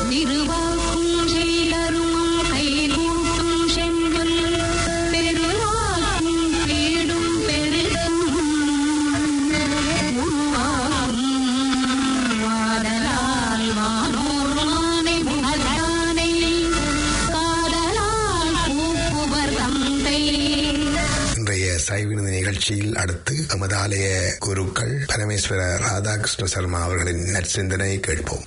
திருவாக்கும் செய்தருமம் கைகூட்டும் செஞ்சொல் பெருவாக்கும் பீடும் பெருகும் உருவாகும் வாடலால் வானோர் மானை முகத்தானை காதலால் பூப்புவர் தந்தை இன்றைய சைவினது நிகழ்ச்சியில் அடுத்து எமது ஆலய குருக்கள் பரமேஸ்வர ராதாகிருஷ்ண சர்மா அவர்களின் நற்சிந்தனை கேட்போம்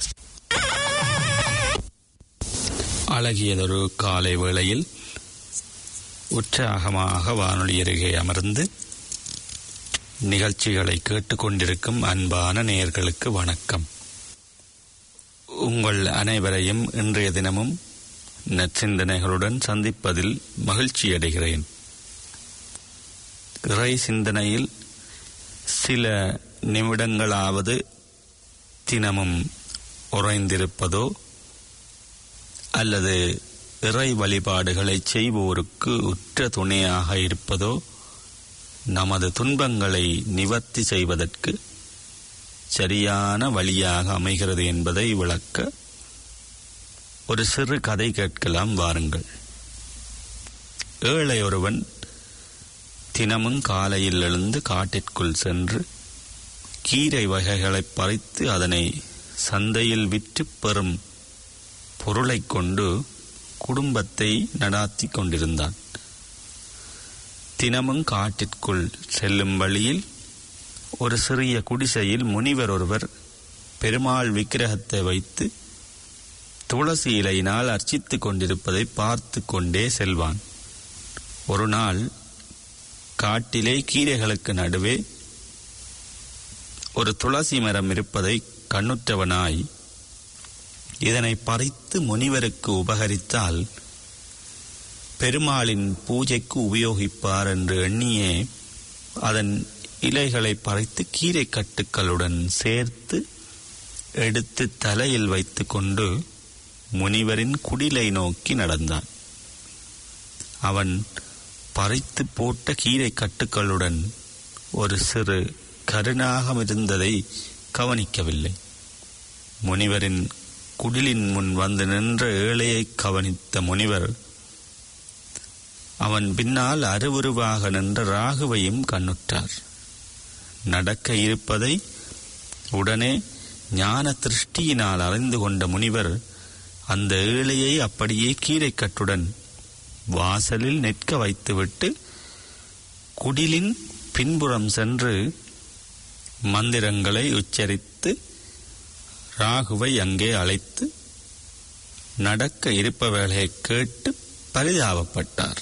அழகியதொரு காலை வேளையில் உற்சாகமாக வானொலி அருகே அமர்ந்து நிகழ்ச்சிகளை கேட்டுக்கொண்டிருக்கும் அன்பான நேயர்களுக்கு வணக்கம் உங்கள் அனைவரையும் இன்றைய தினமும் நற்சிந்தனைகளுடன் சந்திப்பதில் மகிழ்ச்சி அடைகிறேன் இறை சிந்தனையில் சில நிமிடங்களாவது தினமும் உறைந்திருப்பதோ அல்லது இறை வழிபாடுகளை செய்வோருக்கு உற்ற துணையாக இருப்பதோ நமது துன்பங்களை நிவர்த்தி செய்வதற்கு சரியான வழியாக அமைகிறது என்பதை விளக்க ஒரு சிறு கதை கேட்கலாம் வாருங்கள் ஏழை ஒருவன் தினமும் காலையில் எழுந்து காட்டிற்குள் சென்று கீரை வகைகளை பறித்து அதனை சந்தையில் விற்று பெறும் பொருளைக் கொண்டு குடும்பத்தை நடாத்தி கொண்டிருந்தான் தினமும் காட்டிற்குள் செல்லும் வழியில் ஒரு சிறிய குடிசையில் முனிவர் ஒருவர் பெருமாள் விக்கிரகத்தை வைத்து துளசி இலையினால் அர்ச்சித்துக் கொண்டிருப்பதை பார்த்து கொண்டே செல்வான் ஒரு நாள் காட்டிலே கீரைகளுக்கு நடுவே ஒரு துளசி மரம் இருப்பதை கண்ணுற்றவனாய் இதனை பறித்து முனிவருக்கு உபகரித்தால் பெருமாளின் பூஜைக்கு உபயோகிப்பார் என்று எண்ணியே அதன் இலைகளை பறித்து கீரை கட்டுக்களுடன் சேர்த்து எடுத்து தலையில் வைத்துக்கொண்டு முனிவரின் குடிலை நோக்கி நடந்தான் அவன் பறித்து போட்ட கீரை கட்டுக்களுடன் ஒரு சிறு கருணாகம் இருந்ததை கவனிக்கவில்லை முனிவரின் குடிலின் முன் வந்து நின்ற ஏழையை கவனித்த முனிவர் அவன் பின்னால் அருவுருவாக நின்ற ராகுவையும் கண்ணுற்றார் நடக்க இருப்பதை உடனே ஞான திருஷ்டியினால் அறிந்து கொண்ட முனிவர் அந்த ஏழையை அப்படியே கீரைக்கட்டுடன் வாசலில் நிற்க வைத்துவிட்டு குடிலின் பின்புறம் சென்று மந்திரங்களை உச்சரித்து ராகுவை அங்கே அழைத்து நடக்க இருப்பவர்களை கேட்டு பரிதாபப்பட்டார்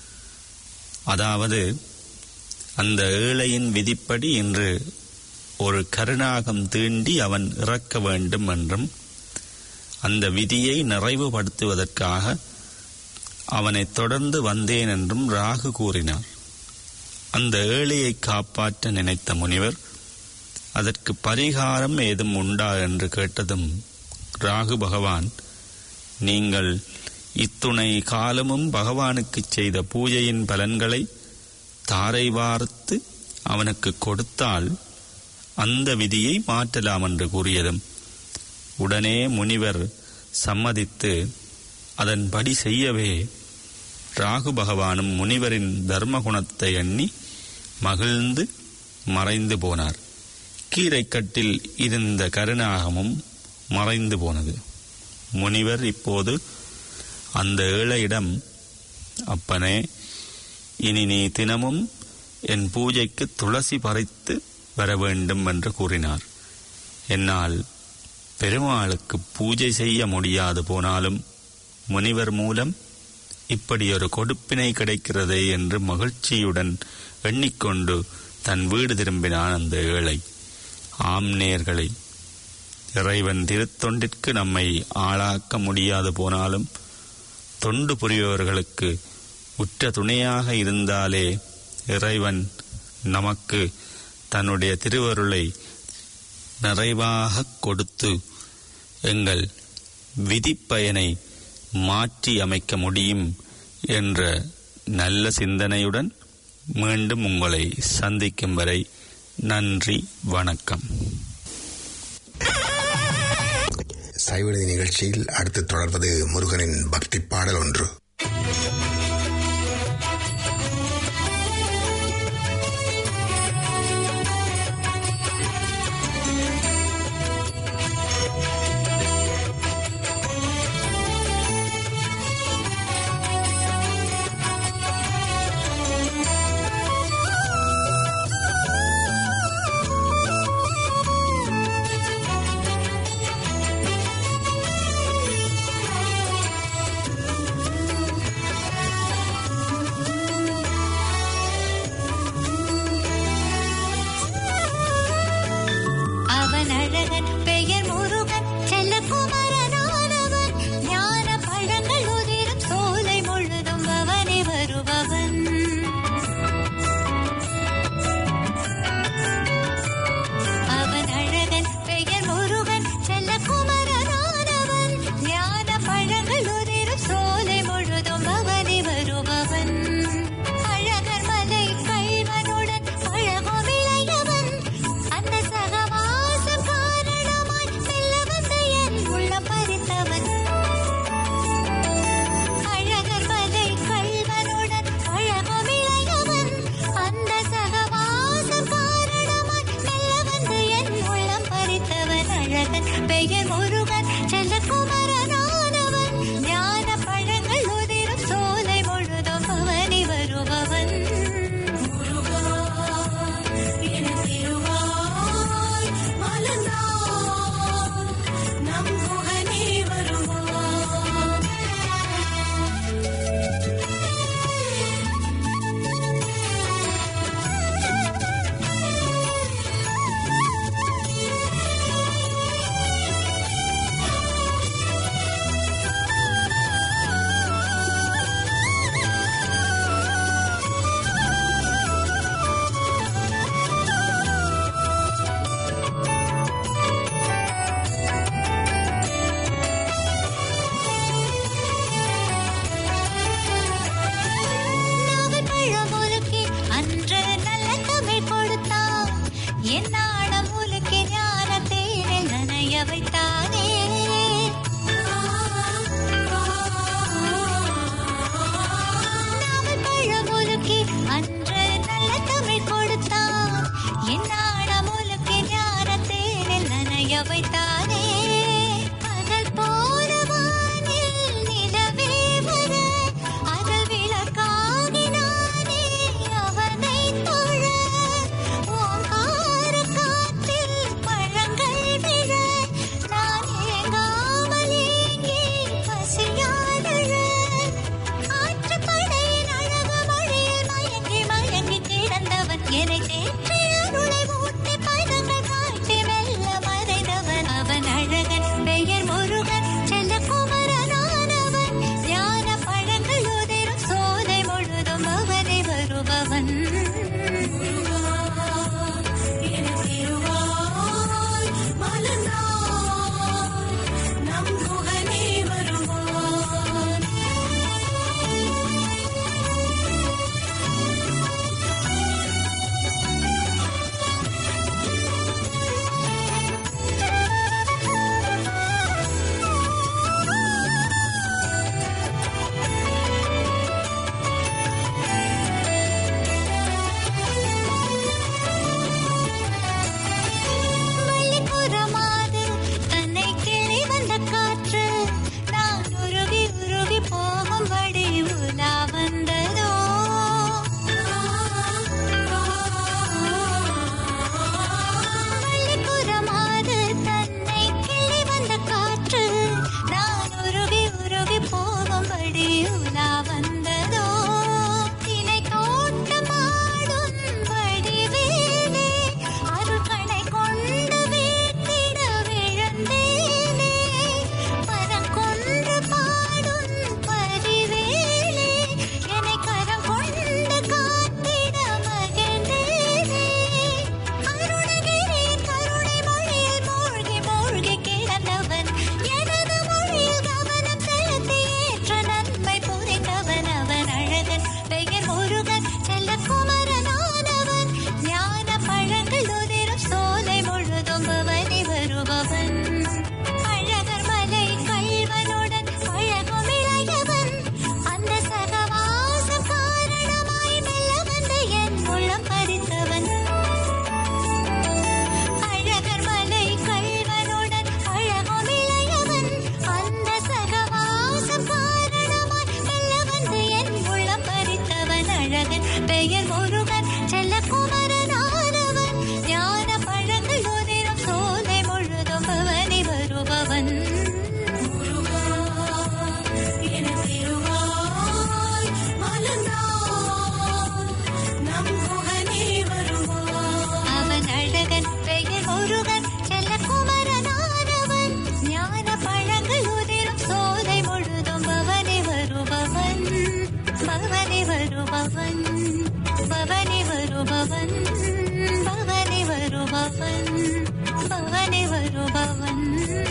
அதாவது அந்த ஏழையின் விதிப்படி இன்று ஒரு கருணாகம் தீண்டி அவன் இறக்க வேண்டும் என்றும் அந்த விதியை நிறைவுபடுத்துவதற்காக அவனை தொடர்ந்து வந்தேன் என்றும் ராகு கூறினார் அந்த ஏழையை காப்பாற்ற நினைத்த முனிவர் அதற்கு பரிகாரம் ஏதும் உண்டா என்று கேட்டதும் ராகு பகவான் நீங்கள் இத்துணை காலமும் பகவானுக்கு செய்த பூஜையின் பலன்களை தாரை வார்த்து அவனுக்கு கொடுத்தால் அந்த விதியை மாற்றலாம் என்று கூறியதும் உடனே முனிவர் சம்மதித்து அதன்படி செய்யவே ராகு பகவானும் முனிவரின் தர்மகுணத்தை எண்ணி மகிழ்ந்து மறைந்து போனார் கீரைக்கட்டில் இருந்த கருணாகமும் மறைந்து போனது முனிவர் இப்போது அந்த ஏழையிடம் அப்பனே இனி நீ தினமும் என் பூஜைக்கு துளசி பறித்து வர வேண்டும் என்று கூறினார் என்னால் பெருமாளுக்கு பூஜை செய்ய முடியாது போனாலும் முனிவர் மூலம் இப்படி ஒரு கொடுப்பினை கிடைக்கிறதே என்று மகிழ்ச்சியுடன் எண்ணிக்கொண்டு தன் வீடு திரும்பினான் அந்த ஏழை ஆம் நேர்களை இறைவன் திருத்தொண்டிற்கு நம்மை ஆளாக்க முடியாது போனாலும் தொண்டு புரிபவர்களுக்கு உற்ற துணையாக இருந்தாலே இறைவன் நமக்கு தன்னுடைய திருவருளை நிறைவாக கொடுத்து எங்கள் விதிப்பயனை மாற்றி அமைக்க முடியும் என்ற நல்ல சிந்தனையுடன் மீண்டும் உங்களை சந்திக்கும் வரை நன்றி வணக்கம் சைவநிதி நிகழ்ச்சியில் அடுத்து தொடர்வது முருகனின் பக்தி பாடல் ஒன்று ஆ வருபவன் பவனி வருபவன் பவனி வருபவன் பவனி வருபவன்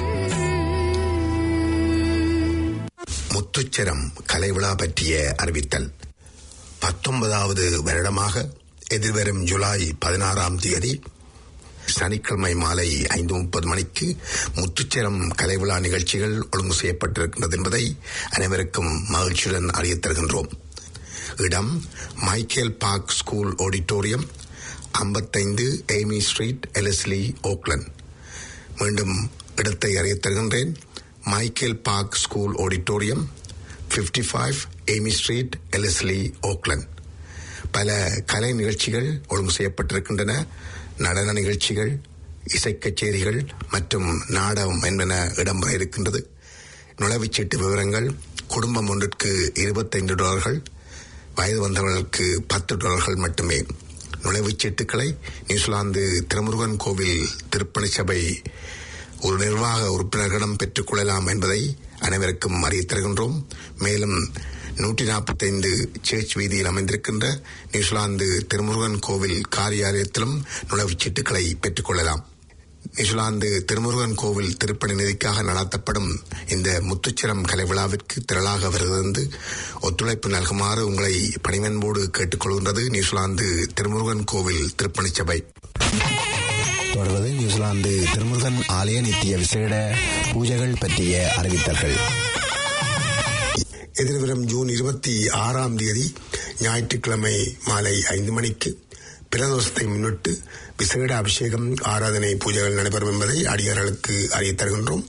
முத்துச்சரம் கலை விழா பற்றிய அறிவித்தல் பத்தொன்பதாவது வருடமாக எதிர்வரும் ஜூலை பதினாறாம் தேதி சனிக்கிழமை மாலை ஐந்து முப்பது மணிக்கு முத்துச்சரம் கலை விழா நிகழ்ச்சிகள் ஒழுங்கு செய்யப்பட்டிருக்கின்றது என்பதை அனைவருக்கும் மகிழ்ச்சியுடன் அறியத் தருகின்றோம் இடம் மைக்கேல் பார்க் ஸ்கூல் ஆடிட்டோரியம் ஐம்பத்தைந்து எய்மி ஸ்ட்ரீட் எலஸ்லி ஓக்லண்ட் மீண்டும் இடத்தை அறியத் தருகின்றேன் Michael Park school auditorium 55 five Amy street Ellerslie Auckland பல கலை நிகழ்ச்சிகள் ஒழுங்கு செய்யப்பட்டிருக்கின்றன நடன நிகழ்ச்சிகள் இசைக் கச்சேரிகள் மற்றும் நாடகம் என்பன இடம்பெற இருக்கின்றது நுழைவுச்சீட்டு விவரங்கள் குடும்பம் ஒன்றிற்கு இருபத்தைந்து டாலர்கள் வயது வந்தவர்களுக்கு பத்து டாலர்கள் மட்டுமே நுழைவுச்சீட்டுகளை நியூசிலாந்து திருமுருகன் கோவில் திருப்பணி சபை ஒரு நிர்வாக உறுப்பினர்களிடம் பெற்றுக் கொள்ளலாம் என்பதை அனைவருக்கும் அறியத் தருகின்றோம் மேலும் நூற்றி நாற்பத்தைந்து சேர்ச் வீதியில் அமைந்திருக்கின்ற நியூசிலாந்து திருமுருகன் கோவில் காரியாலயத்திலும் நுழைவுச்சீட்டுகளை பெற்றுக் கொள்ளலாம் நியூசிலாந்து திருமுருகன் கோவில் திருப்பணி நிதிக்காக நடத்தப்படும் இந்த முத்துச்சிரம் கலை விழாவிற்கு திரளாக வருகிறது ஒத்துழைப்பு நல்குமாறு உங்களை பணிவன்போடு கேட்டுக்கொள்கின்றது நியூசிலாந்து திருமுருகன் கோவில் திருப்பணி சபை தொடர்வது நியூசிலாந்து திருமுருகன் ஆலய நித்திய விசேட பூஜைகள் பற்றிய அறிவித்தல்கள் எதிர்வரும் ஜூன் இருபத்தி ஆறாம் தேதி ஞாயிற்றுக்கிழமை மாலை ஐந்து மணிக்கு பிரதோஷத்தை முன்னிட்டு விசேட அபிஷேகம் ஆராதனை பூஜைகள் நடைபெறும் என்பதை அடியார்களுக்கு அறியத் தருகின்றோம்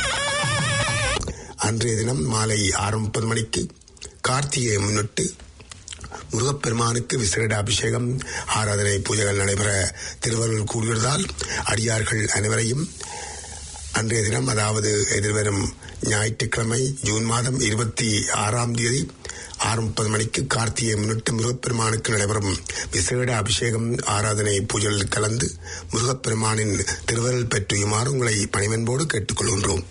அன்றைய தினம் மாலை ஆறு முப்பது மணிக்கு கார்த்திகையை முன்னிட்டு முருகப்பெருமானுக்கு விசேட அபிஷேகம் ஆராதனை பூஜைகள் நடைபெற திருவருள் கூடியதால் அடியார்கள் அனைவரையும் அன்றைய தினம் அதாவது எதிர்வரும் ஞாயிற்றுக்கிழமை ஜூன் மாதம் இருபத்தி ஆறாம் தேதி ஆறு முப்பது மணிக்கு கார்த்திகை முன்னிட்டு முருகப்பெருமானுக்கு நடைபெறும் விசேட அபிஷேகம் ஆராதனை பூஜைகளில் கலந்து முருகப்பெருமானின் திருவருள் பெற்றுமாறு உங்களை பணிவன்போடு கேட்டுக்கொள்கின்றோம்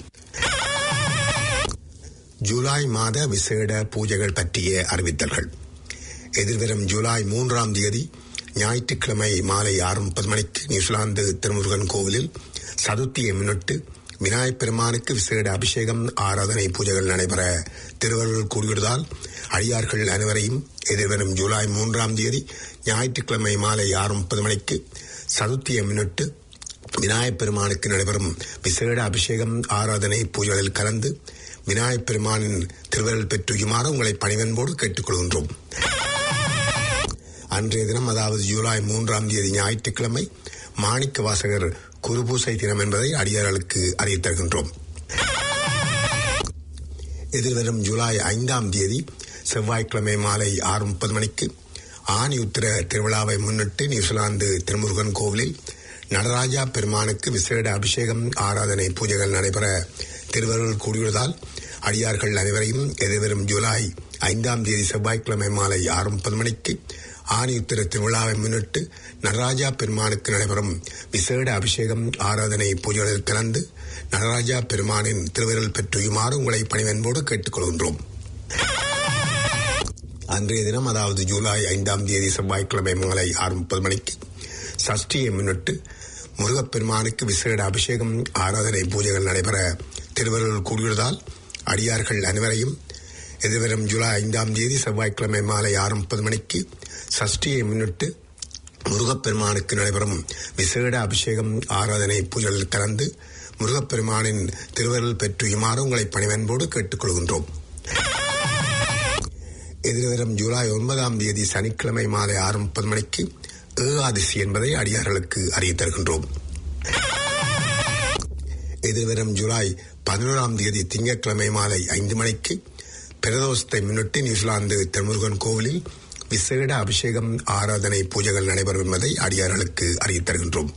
ஜூலை மாத விசேட பூஜைகள் பற்றிய அறிவித்தல்கள் எதிர்வரும் ஜூலை மூன்றாம் தேதி ஞாயிற்றுக்கிழமை மாலை ஆறு முப்பது மணிக்கு நியூசிலாந்து திருமுருகன் கோவிலில் சதுர்த்தியை முன்னிட்டு விநாயகப் பெருமானுக்கு விசேட அபிஷேகம் ஆராதனை பூஜைகள் நடைபெற திருவருள் கூடியுள்ளதால் அடியார்கள் அனைவரையும் எதிர்வரும் ஜூலை மூன்றாம் தேதி ஞாயிற்றுக்கிழமை மாலை ஆறு முப்பது மணிக்கு சதுர்த்தியை முன்னிட்டு விநாயகப் பெருமானுக்கு நடைபெறும் விசேட அபிஷேகம் ஆராதனை பூஜைகளில் கலந்து விநாயகப் பெருமானின் திருவருள் பெற்றுமாறு உங்களை பணிவன்போடு கேட்டுக்கொள்கின்றோம் அன்றைய தினம் அதாவது ஜூலை மூன்றாம் தேதி ஞாயிற்றுக்கிழமை மாணிக்க வாசகர் குருபூசை தினம் என்பதை அடியார்களுக்கு அறியத் தருகின்றோம் எதிர்வரும் ஜூலை ஐந்தாம் தேதி செவ்வாய்க்கிழமை மாலை ஆறு முப்பது மணிக்கு ஆணி உத்திர திருவிழாவை முன்னிட்டு நியூசிலாந்து திருமுருகன் கோவிலில் நடராஜா பெருமானுக்கு விசேட அபிஷேகம் ஆராதனை பூஜைகள் நடைபெற திருவருள் கூடியுள்ளதால் அடியார்கள் அனைவரையும் எதிர்வரும் ஜூலை ஐந்தாம் தேதி செவ்வாய்க்கிழமை மாலை ஆறு முப்பது மணிக்கு ஆணி உத்திர திருவிழாவை முன்னிட்டு நடராஜா பெருமானுக்கு நடைபெறும் விசேட அபிஷேகம் ஆராதனை பூஜைகளில் கலந்து நடராஜா பெருமானின் திருவிரல் பெற்றுமாறு உங்களை பணிவன்போடு கேட்டுக்கொள்கின்றோம் அன்றைய தினம் அதாவது ஜூலை ஐந்தாம் தேதி செவ்வாய்க்கிழமை மாலை ஆறு முப்பது மணிக்கு சஷ்டியை முன்னிட்டு முருகப்பெருமானுக்கு விசேட அபிஷேகம் ஆராதனை பூஜைகள் நடைபெற திருவருள் கூடியுள்ளதால் அடியார்கள் அனைவரையும் எதிர்வரும் ஜூலை ஐந்தாம் தேதி செவ்வாய்க்கிழமை மாலை ஆறு முப்பது மணிக்கு சஷ்டியை முன்னிட்டு முருகப்பெருமானுக்கு நடைபெறும் விசேட அபிஷேகம் ஆராதனை பூஜைகளில் கலந்து முருகப்பெருமானின் திருவருள் பெற்றுமாறு உங்களை பணிவன்போடு கேட்டுக்கொள்கின்றோம் எதிர்வரும் ஜூலை ஒன்பதாம் தேதி சனிக்கிழமை மாலை ஆறு முப்பது மணிக்கு ஏகாதசி என்பதை அடியார்களுக்கு அறிய தருகின்றோம் எதிர்வரும் ஜூலை பதினோராம் தேதி திங்கட்கிழமை மாலை ஐந்து மணிக்கு பிரதோஷத்தை முன்னிட்டு நியூசிலாந்து திருமுருகன் கோவிலில் விசேட அபிஷேகம் ஆராதனை பூஜைகள் நடைபெறும் என்பதை அடியார்களுக்கு அறிய தருகின்றோம்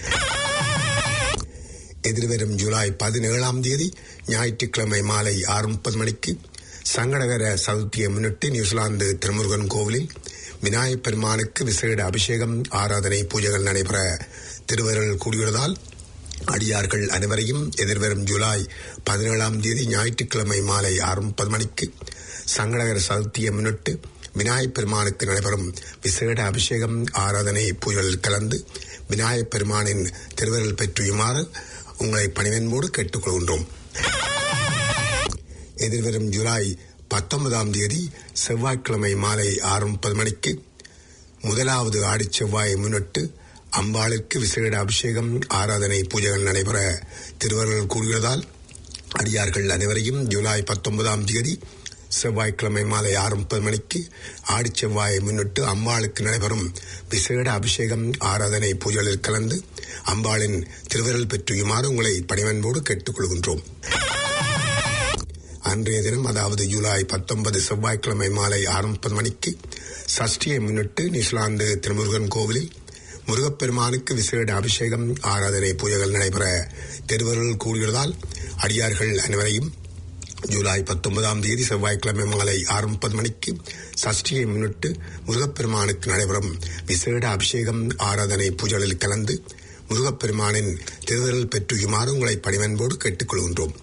எதிர்வரும் ஜூலை பதினேழாம் தேதி ஞாயிற்றுக்கிழமை மாலை ஆறு முப்பது மணிக்கு சங்கடகர சதுர்த்தியை முன்னிட்டு நியூசிலாந்து திருமுருகன் கோவிலில் விநாயகப் பெருமானுக்கு விசேட அபிஷேகம் ஆராதனை பூஜைகள் நடைபெற திருவருள் கூடியுள்ளதால் அடியார்கள் அனைவரையும் எதிர்வரும் ஜூலை பதினேழாம் தேதி ஞாயிற்றுக்கிழமை மாலை ஆறு முப்பது மணிக்கு சங்கடகர சதுர்த்தியை முன்னிட்டு விநாயகப் பெருமானுக்கு நடைபெறும் விசேட அபிஷேகம் ஆராதனை பூஜைகளில் கலந்து விநாயகப் பெருமானின் திருவருள் பெற்றுயுமாறு உங்களை பணிவன்போடு கேட்டுக்கொள்கின்றோம் எதிர்வரும் ஜூலை பத்தொன்பதாம் தேதி செவ்வாய்க்கிழமை மாலை ஆறு முப்பது மணிக்கு முதலாவது ஆடிச் செவ்வாயை முன்னிட்டு அம்பாளுக்கு விசேட அபிஷேகம் ஆராதனை பூஜைகள் நடைபெற திருவருள் கூறுகிறதால் அடியார்கள் அனைவரையும் ஜூலை பத்தொன்பதாம் தேதி செவ்வாய்க்கிழமை மாலை ஆறு முப்பது மணிக்கு ஆடிச் செவ்வாயை முன்னிட்டு அம்பாளுக்கு நடைபெறும் விசேட அபிஷேகம் ஆராதனை பூஜைகளில் கலந்து அம்பாளின் திருவருள் பெற்றுயுமாறு உங்களை பணிவன்போடு கேட்டுக்கொள்கின்றோம் அன்றைய தினம் அதாவது ஜூலை பத்தொன்பது செவ்வாய்க்கிழமை மாலை ஆறு முப்பது மணிக்கு சஷ்டியை முன்னிட்டு நியூசிலாந்து திருமுருகன் கோவிலில் முருகப்பெருமானுக்கு விசேட அபிஷேகம் ஆராதனை பூஜைகள் நடைபெற திருவருள் கூறுகிறதால் அடியார்கள் அனைவரையும் ஜூலை பத்தொன்பதாம் தேதி செவ்வாய்க்கிழமை மாலை ஆறு முப்பது மணிக்கு சஷ்டியை முன்னிட்டு முருகப்பெருமானுக்கு நடைபெறும் விசேட அபிஷேகம் ஆராதனை பூஜைகளில் கலந்து முருகப்பெருமானின் திருவருள் பெற்றுயுமாறு உங்களை பணிவன்போடு கேட்டுக்கொள்கின்றோம்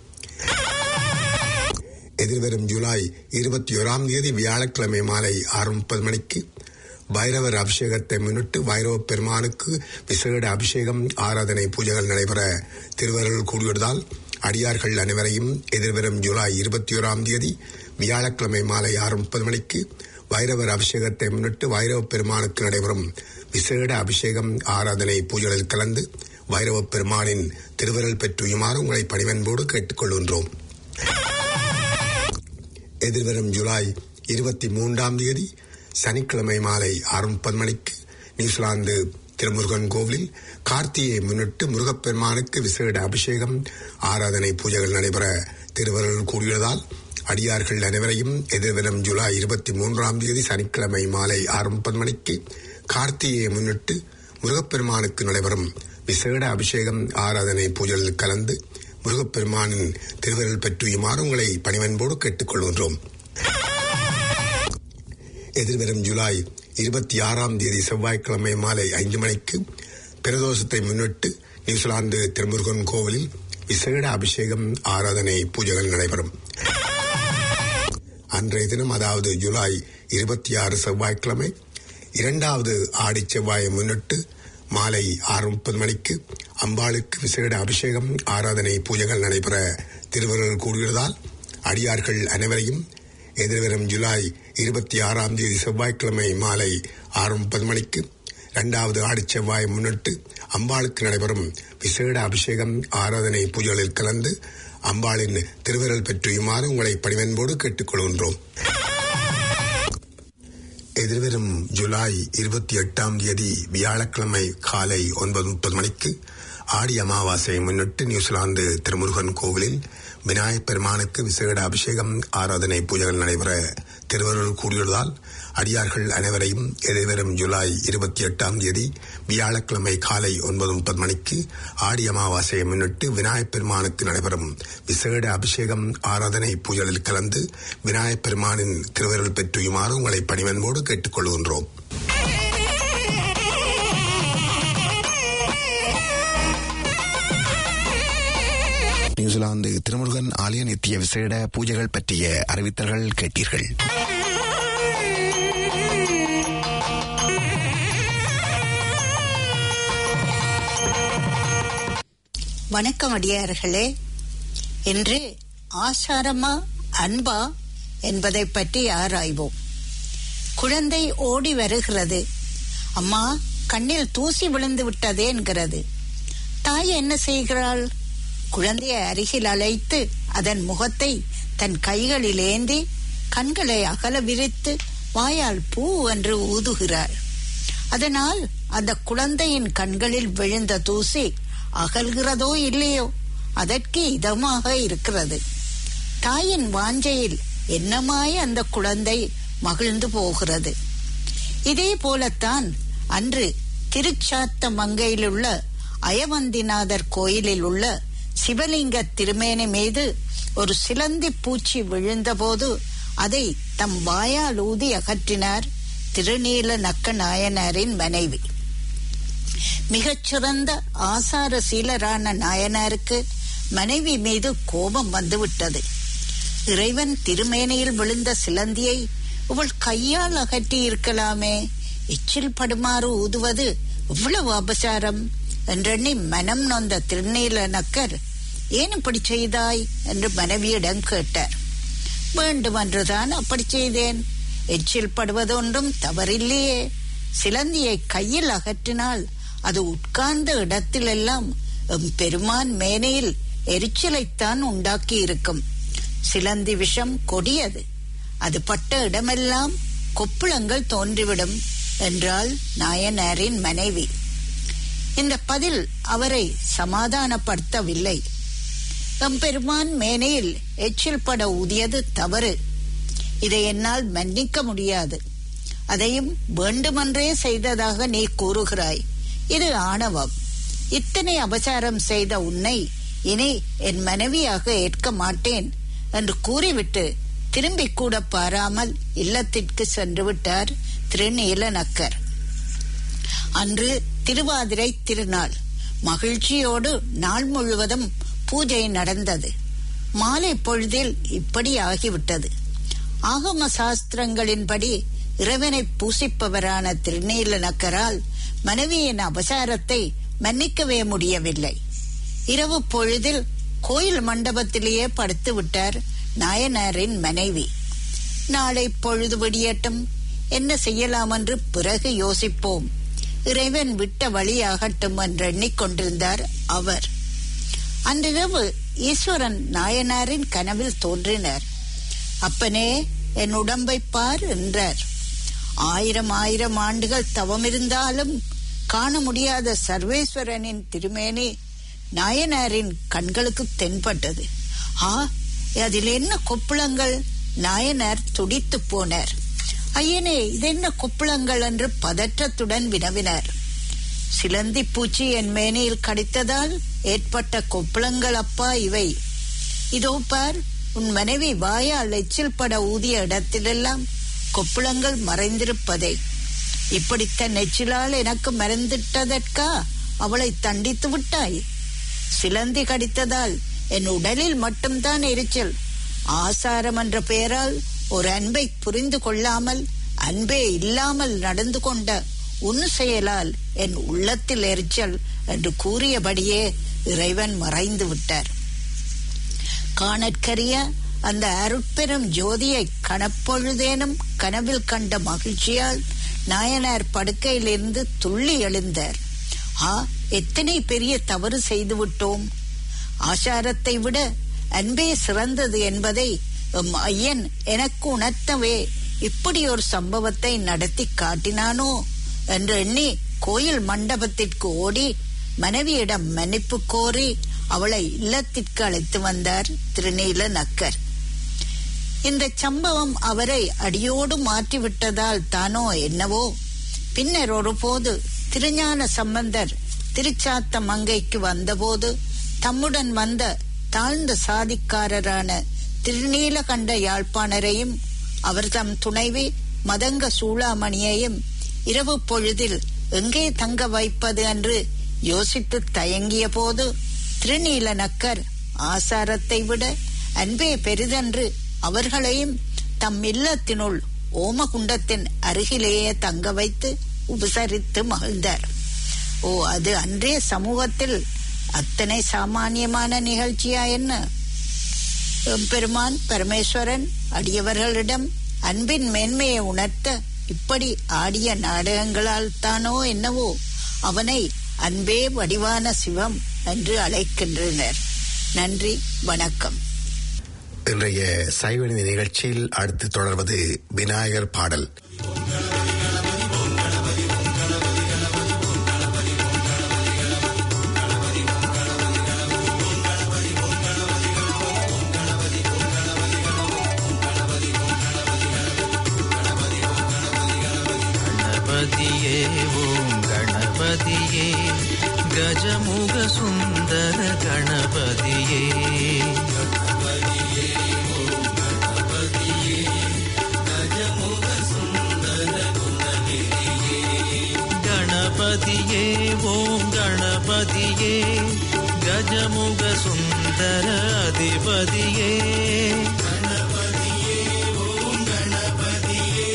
எதிர்வரும் ஜூலை இருபத்தி ஓராம் தேதி வியாழக்கிழமை மாலை ஆறு முப்பது மணிக்கு பைரவர் அபிஷேகத்தை முன்னிட்டு பைரவ பெருமானுக்கு விசேட அபிஷேகம் ஆராதனை பூஜைகள் நடைபெற திருவருள் கூடியுள்ளதால் அடியார்கள் அனைவரையும் எதிர்வரும் ஜூலை இருபத்தி ஓராம் தேதி வியாழக்கிழமை மாலை ஆறு முப்பது மணிக்கு வைரவர் அபிஷேகத்தை முன்னிட்டு வைரவ பெருமானுக்கு நடைபெறும் விசேட அபிஷேகம் ஆராதனை பூஜைகளில் கலந்து வைரவ பெருமானின் திருவருள் பெற்றுயுமாறு உங்களை பணிவன்போடு கேட்டுக்கொள்கின்றோம் எதிர்வரும் ஜூலை இருபத்தி மூன்றாம் தேதி சனிக்கிழமை மாலை ஆறு முப்பது மணிக்கு நியூசிலாந்து திருமுருகன் கோவிலில் கார்த்தியை முன்னிட்டு முருகப்பெருமானுக்கு விசேட அபிஷேகம் ஆராதனை பூஜைகள் நடைபெற திருவருள் கூடியதால் அடியார்கள் அனைவரையும் எதிர்வரும் ஜூலை இருபத்தி மூன்றாம் தேதி சனிக்கிழமை மாலை ஆறு முப்பது மணிக்கு கார்த்தியை முன்னிட்டு முருகப்பெருமானுக்கு நடைபெறும் விசேட அபிஷேகம் ஆராதனை பூஜைகளில் கலந்து முருகப்பெருமானின் திருவருள் பெற்றுயுமாறு உங்களை பணிவன்போடு கேட்டுக்கொள்கின்றோம் எதிர்வரும் ஜூலை இருபத்தி ஆறாம் தேதி செவ்வாய்க்கிழமை மாலை ஐந்து மணிக்கு பிரதோஷத்தை முன்னிட்டு நியூசிலாந்து திருமுருகன் கோவிலில் விசேட அபிஷேகம் ஆராதனை பூஜைகள் நடைபெறும் அன்றைய தினம் அதாவது ஜூலை இருபத்தி ஆறு செவ்வாய்க்கிழமை இரண்டாவது ஆடி செவ்வாயை முன்னிட்டு மாலை ஆறு முப்பது மணிக்கு அம்பாளுக்கு விசேட அபிஷேகம் ஆராதனை பூஜைகள் நடைபெற திருவருள் கூடுகிறதால் அடியார்கள் அனைவரையும் எதிர்வரும் ஜூலை இருபத்தி ஆறாம் தேதி செவ்வாய்க்கிழமை மாலை ஆறு முப்பது மணிக்கு இரண்டாவது ஆடி செவ்வாயை முன்னிட்டு அம்பாளுக்கு நடைபெறும் விசேட அபிஷேகம் ஆராதனை பூஜைகளில் கலந்து அம்பாளின் திருவிரல் பெற்றியுமாறு உங்களை பணிவன்போடு கேட்டுக்கொள்கின்றோம் எதிர்வரும் ஜூலை இருபத்தி எட்டாம் தேதி வியாழக்கிழமை காலை ஒன்பது முப்பது மணிக்கு ஆடி அமாவாசையை முன்னிட்டு நியூசிலாந்து திருமுருகன் கோவிலில் விநாயகப் பெருமானுக்கு விசேட அபிஷேகம் ஆராதனை பூஜைகள் நடைபெற திருவருள் கூடியுள்ளதால் அடியார்கள் அனைவரையும் எதிர்வரும் ஜூலை இருபத்தி எட்டாம் தேதி வியாழக்கிழமை காலை ஒன்பது முப்பது மணிக்கு ஆடி அமாவாசையை முன்னிட்டு விநாயகப் பெருமானுக்கு நடைபெறும் விசேட அபிஷேகம் ஆராதனை பூஜைகளில் கலந்து விநாயகப் பெருமானின் திருவருள் பெற்றுயுமாறு உங்களை பணிவன்போடு கேட்டுக்கொள்கின்றோம் நியூசிலாந்து திருமுருகன் ஆலய நித்திய விசேட பூஜைகள் பற்றிய அறிவித்தல்கள் கேட்டீர்கள் வணக்கம் அடியார்களே இன்று ஆசாரமா அன்பா என்பதை பற்றி ஆராய்வோம் குழந்தை ஓடி வருகிறது அம்மா கண்ணில் தூசி விழுந்து விட்டதே என்கிறது தாய் என்ன செய்கிறாள் குழந்தையை அருகில் அழைத்து அதன் முகத்தை தன் கைகளில் ஏந்தி கண்களை அகல விரித்து வாயால் பூ என்று ஊதுகிறாள் அதனால் அந்த குழந்தையின் கண்களில் விழுந்த தூசி அகல்கிறதோ இல்லையோ அதற்கு இதமாக இருக்கிறது தாயின் வாஞ்சையில் என்னமாய் அந்த குழந்தை மகிழ்ந்து போகிறது இதே போலத்தான் அன்று திருச்சாத்த மங்கையில் உள்ள அயவந்திநாதர் கோயிலில் உள்ள சிவலிங்க திருமேனி மீது ஒரு சிலந்தி பூச்சி விழுந்தபோது அதை தம் வாயால் ஊதி அகற்றினார் திருநீல நக்க நாயனாரின் மனைவி மிகச்சிறந்த ஆசார சீலரான நாயனாருக்கு மனைவி மீது கோபம் வந்துவிட்டது இறைவன் திருமேனியில் விழுந்த சிலந்தியை இவள் கையால் அகற்றி இருக்கலாமே எச்சில் படுமாறு ஊதுவது இவ்வளவு அபசாரம் என்றெண்ணி மனம் நொந்த திருநீல நக்கர் ஏன் இப்படி செய்தாய் என்று மனைவியிடம் கேட்டார் வேண்டுமென்றுதான் அப்படி செய்தேன் எச்சில் படுவதொன்றும் தவறில்லையே சிலந்தியை கையில் அகற்றினால் அது உட்கார்ந்த இடத்திலெல்லாம் எம் பெருமான் மேனையில் எரிச்சலைத்தான் உண்டாக்கி இருக்கும் சிலந்தி விஷம் கொடியது அது பட்ட இடமெல்லாம் கொப்புளங்கள் தோன்றிவிடும் என்றாள் நாயனாரின் மனைவி இந்த பதில் அவரை சமாதானப்படுத்தவில்லை எம்பெருமான் மேனையில் எச்சில் பட ஊதியது தவறு இதை என்னால் மன்னிக்க முடியாது அதையும் வேண்டுமென்றே செய்ததாக நீ கூறுகிறாய் இது ஆணவம் இத்தனை அபசாரம் செய்த உன்னை இனி என் மனைவியாக ஏற்க மாட்டேன் என்று கூறிவிட்டு திரும்பி கூட பாராமல் இல்லத்திற்கு சென்று விட்டார் திருநீலநக்கர் அன்று திருவாதிரை திருநாள் மகிழ்ச்சியோடு நாள் முழுவதும் பூஜை நடந்தது மாலை பொழுதில் இப்படி ஆகிவிட்டது ஆகம சாஸ்திரங்களின்படி இறைவனை பூசிப்பவரான திருநீலநக்கரால் மனைவியின் அபசாரத்தை மன்னிக்கவே முடியவில்லை இரவு பொழுதில் கோயில் மண்டபத்திலேயே படுத்து விட்டார் நாயனாரின் மனைவி நாளை பொழுது விடியட்டும் என்ன செய்யலாம் என்று பிறகு யோசிப்போம் இறைவன் விட்ட வழியாகட்டும் என்று எண்ணிக்கொண்டிருந்தார் அவர் அன்றிரவு ஈஸ்வரன் நாயனாரின் கனவில் தோன்றினார் அப்பனே என் உடம்பை பார் என்றார் ஆயிரம் ஆயிரம் ஆண்டுகள் தவமிருந்தாலும் காண முடியாத சர்வேஸ்வரனின் திருமேனி நாயனாரின் கண்களுக்கு தென்பட்டது ஆ அதில் என்ன கொப்புளங்கள் நாயனார் துடித்து போனார் ஐயனே இதென்ன கொப்புளங்கள் என்று பதற்றத்துடன் வினவினார் சிலந்தி பூச்சி என் மேனையில் கடித்ததால் ஏற்பட்ட கொப்புளங்கள் அப்பா இவை இதோ பார் உன் மனைவி வாயால் எச்சில் பட ஊதிய இடத்திலெல்லாம் கொப்புளங்கள் மறைந்திருப்பதை இப்படித்த நெச்சிலால் எனக்கு மறந்துட்டதற்கா அவளை தண்டித்து விட்டாய் சிலந்தி கடித்ததால் என் உடலில் மட்டும்தான் எரிச்சல் ஆசாரம் என்ற பெயரால் ஒரு அன்பை புரிந்து கொள்ளாமல் அன்பே இல்லாமல் நடந்து கொண்ட உன் செயலால் என் உள்ளத்தில் எரிச்சல் என்று கூறியபடியே இறைவன் மறைந்து விட்டார் காணற்கரிய அந்த அருட்பெரும் ஜோதியை கனப்பொழுதேனும் கனவில் கண்ட மகிழ்ச்சியால் நாயனார் படுக்கையிலிருந்து துள்ளி எழுந்தார் ஆ எத்தனை பெரிய தவறு செய்துவிட்டோம் ஆசாரத்தை விட அன்பே சிறந்தது என்பதை எம் ஐயன் எனக்கு உணர்த்தவே இப்படி ஒரு சம்பவத்தை நடத்தி காட்டினானோ என்று எண்ணி கோயில் மண்டபத்திற்கு ஓடி மனைவியிடம் மன்னிப்பு கோரி அவளை இல்லத்திற்கு அழைத்து வந்தார் திருநீல நக்கர் இந்த சம்பவம் அவரை அடியோடு மாற்றிவிட்டதால் தானோ என்னவோ பின்னர் ஒருபோது திருஞான சம்பந்தர் திருச்சாத்த மங்கைக்கு வந்தபோது தம்முடன் வந்த தாழ்ந்த சாதிக்காரரான திருநீலகண்ட யாழ்ப்பாணரையும் அவர் தம் துணைவி மதங்க சூளாமணியையும் இரவு பொழுதில் எங்கே தங்க வைப்பது என்று யோசித்து தயங்கிய போது திருநீலநக்கர் ஆசாரத்தை விட அன்பே பெரிதென்று அவர்களையும் தம் இல்லத்தினுள் ஓமகுண்டத்தின் அருகிலேயே தங்க வைத்து உபசரித்து மகிழ்ந்தார் ஓ அது அன்றே சமூகத்தில் அத்தனை சாமானியமான நிகழ்ச்சியா என்ன பெருமான் பரமேஸ்வரன் அடியவர்களிடம் அன்பின் மேன்மையை உணர்த்த இப்படி ஆடிய நாடகங்களால் தானோ என்னவோ அவனை அன்பே வடிவான சிவம் என்று அழைக்கின்றனர் நன்றி வணக்கம் இன்றைய சைவநிதி நிகழ்ச்சியில் அடுத்து தொடர்வது விநாயகர் பாடல் ಗಣಪತಿಯೇ ಓಂ ಗಣಪತಿಯೇ ಗಜಮುಗ ಸುಂದರ ಗಣಪತಿಯೇ ಗಣಪತಿಯೇ ಓಂ ಗಣಪತಿಯೇ ಗಜಮುಗ ಸುಂದರ ಅಧಿಪತಿಯೇ ಗಣಪತಿಯೇ ಓಂ ಗಣಪತಿಯೇ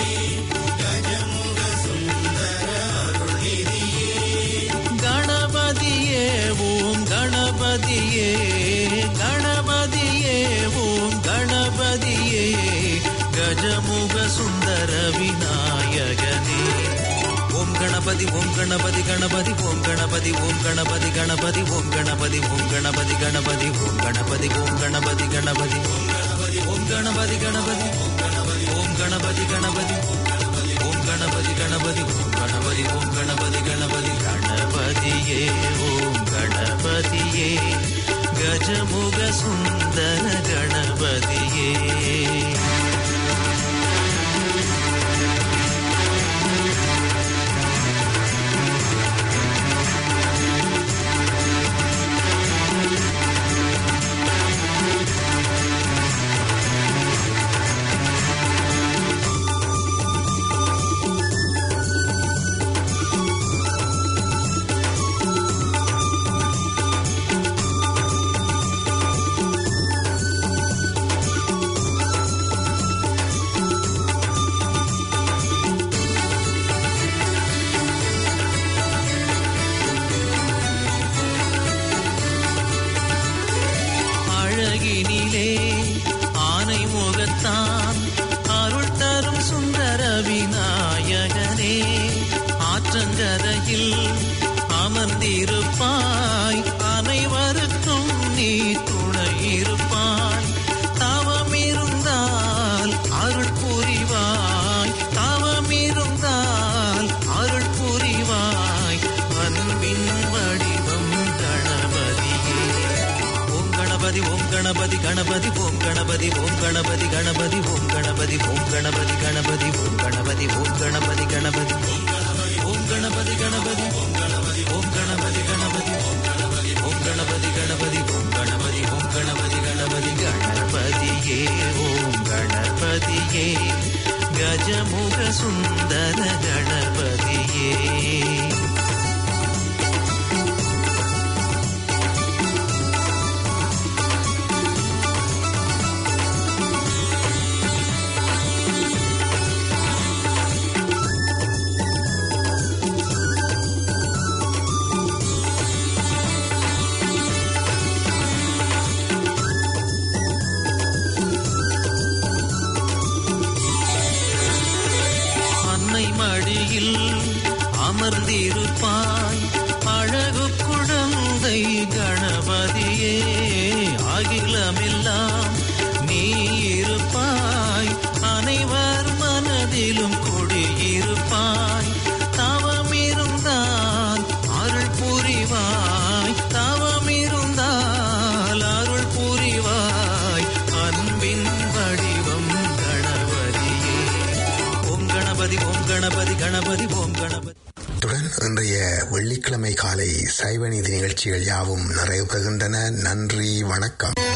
கணபதி ஓம் கணபதி கணபதி ஓம் கணபதி ஓம் கணபதி கணபதி ஓம் கணபதி ஓம் கணபதி கணபதி ஓம் கணபதி ஓம் கணபதி கணபதி ஓம் கணபதி கணபதி ஓம் கணபதி கணபதி ஓம் கணபதி கணபதி ஓம் கணபதி ஓம் கணபதி கணபதி கணபதியே ஓம் கணபதியே கஜமுக சுந்தர கணபதியே அழகினிலே ஆனை முகத்தான் அருள் தரும் சுந்தர விநாயகனே ஆற்றங்கரையில் அமர்ந்திருப்பாய் அனைவருக்கும் நீ துணை இருப்பாய் தவம் இருந்தால் அருள் புரிவாய் தவம் இருந்தால் அருள் புரிவாய் அன்பின் வடிவம் கணபதியே ஓம் கணபதி ஓம் கணபதி கணபதி ஓம் கணபதி ஓம் கணபதி கணபதி ஓம் கணபதி ஓம் கணபதி கணபதி ஓம் கணபதி ஓம் கணபதி கணபதி ஓம் கணபதி கணபதி ஓம் கணபதி கணபதி ஓம் கணபதி கணபதி ஓம் கணபதி ஓம் கணபதி கணபதி கணபதியே ஓம் கணபதியே கஜமுக சுந்தர கணபதியே அன்னை மடியில் அமர்ந்திருப்பாய் அழகு குழந்தை கணபதியே அகிலமெல்லாம் நீ இருப்பாய் அனைவர் மனதிலும் குடியிருப்பாய் தவம் இருந்தால் அருள் புரிவாய் தவம் இருந்தால் அருள் புரிவாய் அன்பின் வடிவம் கணபதியே ஓம் கணபதி ஓம் கணபதி கணபதி ஓம் கணபதி இத்துடன் இன்றைய வெள்ளிக்கிழமை காலை சைவநீதி நிகழ்ச்சிகள் யாவும் நிறைவு பெறுகின்றன நன்றி வணக்கம்